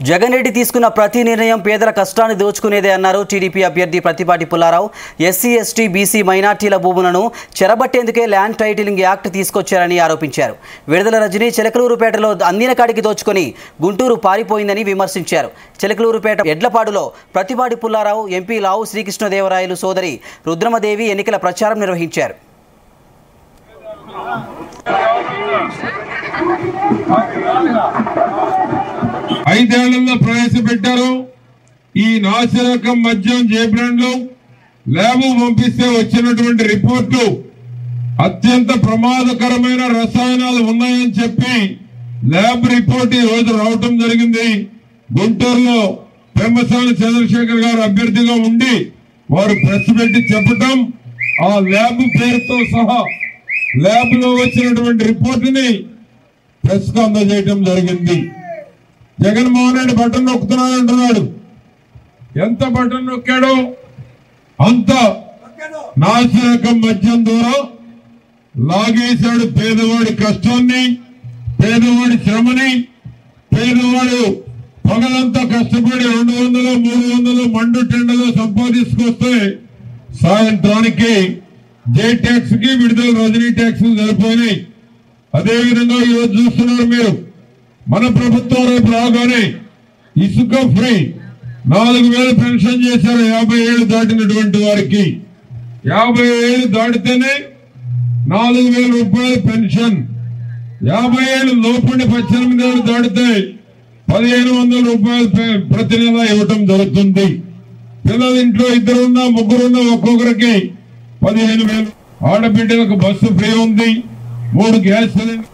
జగన్ రెడ్డి తీసుకున్న ప్రతి నిర్ణయం పేదల కష్టాన్ని దోచుకునేదే అన్నారు టీడీపీ అభ్యర్థి Prathipati Pullarao SC ST BC మైనార్టీల భూములను చెరబట్టేందుకే ల్యాండ్ టైటిలింగ్ యాక్ట్ తీసుకొచ్చారని ఆరోపించారు విడుదల రజని చిలకలూరుపేటలో అందిన కాడికి దోచుకొని గుంటూరు పారిపోయిందని విమర్శించారు చిలకలూరుపేట ఎడ్లపాడులో ప్రతిపాటి పుల్లారావు ఎంపీ లావు శ్రీకృష్ణదేవరాయలు సోదరి రుద్రమదేవి ఎన్నికల ప్రచారం నిర్వహించారు ఐదేళ్లలో ప్రవేశపెట్టారు ఈ నాసిరకం మద్యం జేబ్రాండ్లు ల్యాబ్ పంపిస్తే వచ్చినటువంటి రిపోర్టు అత్యంత ప్రమాదకరమైన రసాయనాలు ఉన్నాయని చెప్పి ల్యాబ్ రిపోర్ట్ ఈ రోజు రావటం జరిగింది గుంటూరులో పెమ్మసాని చంద్రశేఖర్ గారు అభ్యర్థిగా ఉండి వారు ప్రెస్ పెట్టి చెప్పటం ఆ ల్యాబ్ పేరుతో సహా ల్యాబ్ లో వచ్చినటువంటి రిపోర్టుని ప్రెస్ కు అందజేయటం జరిగింది జగన్మోహన్ రెడ్డి బటన్ నొక్కుతున్నాడు అంటున్నాడు ఎంత బటన్ నొక్కాడో అంత నాసిరకం మద్యం ద్వారా లాగేశాడు పేదవాడి కష్టాన్ని పేదవాడి శ్రమని పేదవాడు పగలంతా కష్టపడి రెండు వందలు మూడు వందలు మండు టెండలు సంపాదించుకొస్తే సాయంత్రానికి జే ట్యాక్స్ కి విడుదల రజనీ ట్యాక్స్ సరిపోయినాయి అదే విధంగా ఈరోజు చూస్తున్నారు మీరు మన ప్రభుత్వం రేపు రాగానే ఇసుక ఫ్రీ నాలుగు వేలు పెన్షన్ చేశారు యాభై ఏళ్ళు దాటినటువంటి వారికి యాభై ఏళ్ళు దాటితేనే నాలుగు వేల రూపాయల పెన్షన్ యాభై ఏళ్ళు లోపడి పద్దెనిమిది ఏళ్ళు దాటితే పదిహేను వందల రూపాయలు పె- ప్రతి నెల ఇవ్వటం జరుగుతుంది పిల్లలు ఇంట్లో ఇద్దరున్నా ముగ్గురున్నా ఒక్కొక్కరికి పదిహేను వేలు ఆడబిడ్డలకు బస్సు ఫ్రీ ఉంది మూడు గ్యాస్ సిలిండర్